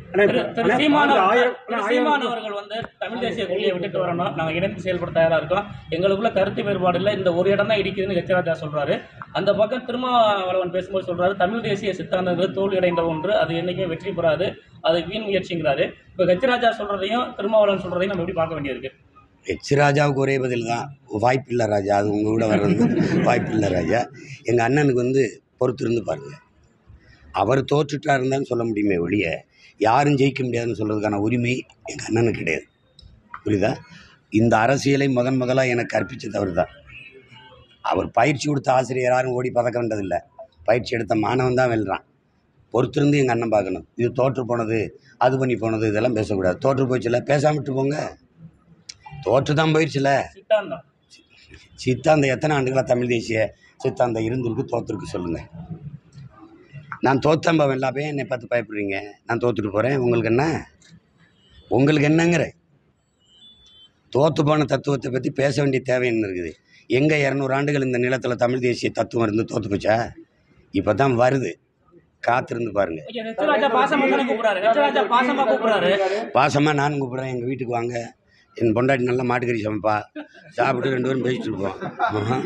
அண்ணா, திரு திரு அண்ணா, சீமான் அந்த அவர்கள் ஆயிரம் திரு அண்ணா, சீமான் ஆயிரம் அவர்கள் வந்து தமிழ் தேசிய கொள்கையை விட்டுட்டு வரணும் நாங்கள் இணைந்து செயல்பட தயாரா இருக்கோம் எங்களுக்குள்ள கருத்து வேறுபாடு இல்லை இந்த ஒரு இடம் தான் இடிக்குதுன்னு ஹெச்ராஜா சொல்றாரு அந்த பக்கம் திருமாவளவன் பேசும்போது சொல்றாரு தமிழ் தேசிய சித்தாந்தங்கள் தோல்வியடைந்த ஒன்று அது என்னைக்குமே வெற்றி பெறாது அது வீண் முயற்சிங்கிறாரு இப்போ ஹெச்ராஜா சொல்றதையும் திருமாவளவன் சொல்றதையும் நம்ம எப்படி பார்க்க வேண்டியிருக்கு எச் ராஜாவுக்கு ஒரே பதில் தான் வாய்ப்பில்லை ராஜா அது உங்கள் கூட வர்றது வாய்ப்பில்லை ராஜா எங்கள் அண்ணனுக்கு வந்து பொறுத்திருந்து பாருங்கள் அவர் தோற்றுட்டா இருந்தான்னு சொல்ல முடியுமே ஒழிய யாரும் ஜெயிக்க முடியாதுன்னு சொல்கிறதுக்கான உரிமை எங்கள் அண்ணனுக்கு கிடையாது புரியுதா இந்த அரசியலை முதன் முதலாக எனக்கு கற்பிச்சது அவர் தான் அவர் பயிற்சி கொடுத்த ஆசிரியர் யாரும் ஓடி பதக்க வேண்டதில்லை பயிற்சி எடுத்த மாணவன் தான் வெல்றான் பொறுத்திருந்து எங்கள் அண்ணன் பார்க்கணும் இது தோற்று போனது அது பண்ணி போனது இதெல்லாம் பேசக்கூடாது தோற்று போச்சுல பேசாம விட்டு போங்க தோற்று தான் போயிடுச்சுல சித்தாந்தம் சித்தாந்தம் எத்தனை ஆண்டுகளாக தமிழ் தேசிய சித்தாந்தம் இருந்திருக்கு தோத்துருக்கு சொல்லுங்கள் நான் தோத்தம்பா எல்லாமே என்னை பார்த்து பயப்படுறீங்க நான் தோத்துட்டு போகிறேன் உங்களுக்கு என்ன உங்களுக்கு என்னங்கிற தோத்து போன தத்துவத்தை பற்றி பேச வேண்டிய தேவை என்ன இருக்குது எங்கே இரநூறு ஆண்டுகள் இந்த நிலத்தில் தமிழ் தேசிய தத்துவம் இருந்து தோத்து போச்சா இப்போ தான் வருது காத்திருந்து பாருங்கள் ஐயா, ஹெச்ராஜா பாசமா தானே கூப்பிடுறாரு ஹெச்ராஜா பாசமா கூப்பிடுறாரு பாசமாக நானும் கூப்பிட்றேன் எங்கள் வீட்டுக்கு வாங்க என் பொண்டாட்டி நல்லா மாட்டுக்கறி சமைப்பா சாப்பிட்டு ரெண்டு பேரும் பேசிட்டு இருப்போம் ஆஹா.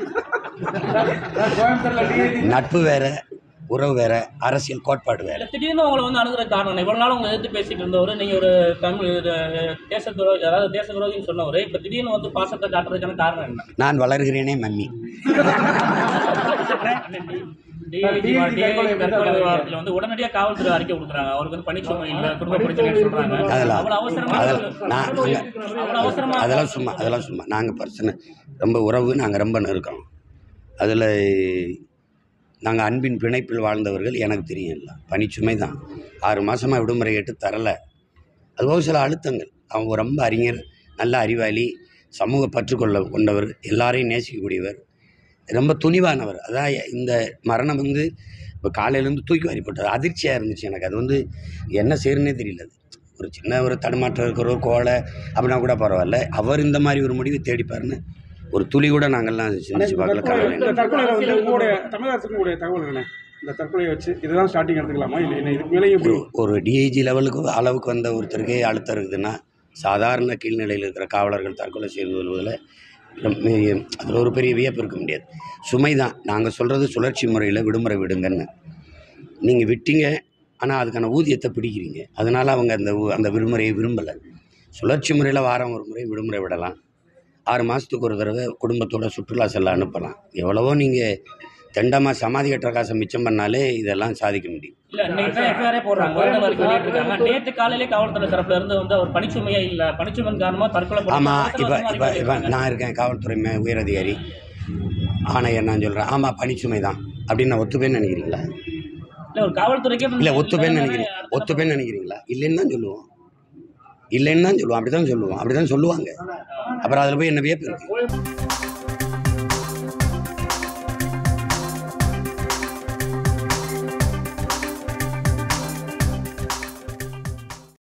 நட்பு வேற உறவு வேற அரசியல் கோட்பாடு வேற இல்ல, திடீர்னு உங்களை வந்து அணுகிற காரணம் என்ன? இவ்வளவு நாள் உங்க எதிர்த்து பேசிட்டு இருந்தவர் நீங்க ஒரு தமிழ் இது, தேச துரோகி அதாவது தேச துரோகின்னு சொன்னவர் இப்ப திடீர்னு வந்து பாசத்தை காட்டுறதுக்கான காரணம் என்ன நான் வளர்கிறேனே மம்மி DIG தற்கொலை விவகாரத்துல வந்து உடனடியா காவல்துறை அறிக்கை கொடுக்குறாங்க அவருக்கு வந்து பணிச்சுமை இல்ல குடும்ப பிரச்சனைன்னு சொல்றாங்க அதெல்லாம் அவ்வளவு அவசரமா அதெல்லாம் நான் நாங்க- அவ்வளவு அவசரமா அதெல்லாம் சும்மா அதெல்லாம் சும்மா நாங்கள் பர்சனை ரொம்ப உறவு நாங்கள் ரொம்ப நெருக்கம் அதில் நாங்கள் அன்பின் பிணைப்பில் வாழ்ந்தவர்கள் எனக்கு தெரியும் எல்லாம் பணிச்சுமை தான் ஆறு மாதமாக விடுமுறை கேட்டு தரலை அதுபோக சில அழுத்தங்கள் அவங்க ரொம்ப அறிஞர் நல்ல அறிவாளி சமூக பற்றுக்கொள்ள கொண்டவர் எல்லாரையும் நேசிக்கக்கூடியவர் ரொம்ப துணிவானவர் அதான் இந்த மரணம் வந்து இப்போ காலையிலேருந்து தூக்கி வாரி போட்டது அதிர்ச்சியாக இருந்துச்சு எனக்கு அது வந்து என்ன செய்யறதுனே தெரியல அது ஒரு சின்ன ஒரு தடுமாற்றம் இருக்கிற ஒரு கோலை அப்படின்னா கூட பரவாயில்ல அவர் இந்த மாதிரி ஒரு முடிவு தேடிப்பாருன்னு ஒரு துளி கூட நாங்கள்லாம் சிந்திச்சு பார்க்கல தற்கொலை- கனவுல இந்த தற்கொலையில வந்து உங்களுடைய தமிழக அரசுக்கு உங்களுடைய தகவல் என்ன இந்த தற்கொலையை வச்சு இதுதான் ஸ்டார்டிங் எடுத்துக்கலாமா இல்லை இல்லை இதுக்கு மேலேயும் எப்படி ஒரு ஒரு டிஐஜி லெவலுக்கு அளவுக்கு வந்த ஒருத்தருக்கே அழுத்தம் இருக்குதுன்னா சாதாரண கீழ்நிலையில் இருக்கிற காவலர்கள் தற்கொலை செய்து கொள்வதில் அதில் ஒரு பெரிய வியப்பு இருக்க முடியாது சுமை தான் நாங்கள் சொல்கிறது சுழற்சி முறையில் விடுமுறை விடுங்கன்னு நீங்கள் விட்டீங்க ஆனால் அதுக்கான ஊதியத்தை பிடிக்கிறீங்க அதனால் அவங்க அந்த ஊ- அந்த விடுமுறையை விரும்பலை சுழற்சி முறையில் வாரம் ஒரு முறை விடுமுறை விடலாம் ஆறு மாதத்துக்கு ஒரு தடவை குடும்பத்தோட சுற்றுலா செல்ல அனுப்பலாம் எவ்வளவோ நீங்கள் தெண்டமாக சமாதி கட்டுற காசை மிச்சம் பண்ணாலே இதெல்லாம் சாதிக்க முடியும் இல்ல இன்னைக்கு தான் எஃப்ஐஆரே போடுறாங்க வருடம் வரைக்கும் வெளியிட்டிருக்காங்க நேற்று காலையிலே காவல்துறை தரப்புல இருந்து வந்து அவர் பணிச்சுமையே இல்ல பணிச்சுமையின் காரணமா தற்கொலை பண்ணி ஆமாம் அவசர இப்போ அவசரமா இப்போ அறிக்கை இப்போ வெளியிட்டிருக்காங்க. நான் இருக்கேன் காவல்துறை மே உயரதிகாரி ஆணையர் நான் சொல்கிறேன் ஆமாம் பணிச்சுமை தான் அப்படின்னு நான் ஒத்துப்பேன்னு நினைக்கிறீங்களா இல்ல ஒரு காவல்துறைக்கே வந்து இல்லை ஒத்துப்பேன்னு இல்லைன்னா நினைக்கிறீங்க அடுத்த ஒத்துப்பேன்னு நினைக்கிறீங்களா இல்லைன்னு தான் சொல்லுவோம் இல்லைன்னு தான் சொல்லுவோம் அப்படி தான் சொல்லுவோம் அப்படி தான் சொல்லுவாங்க அப்புறம் அதில் போய் என்ன வியப்பு இருக்குது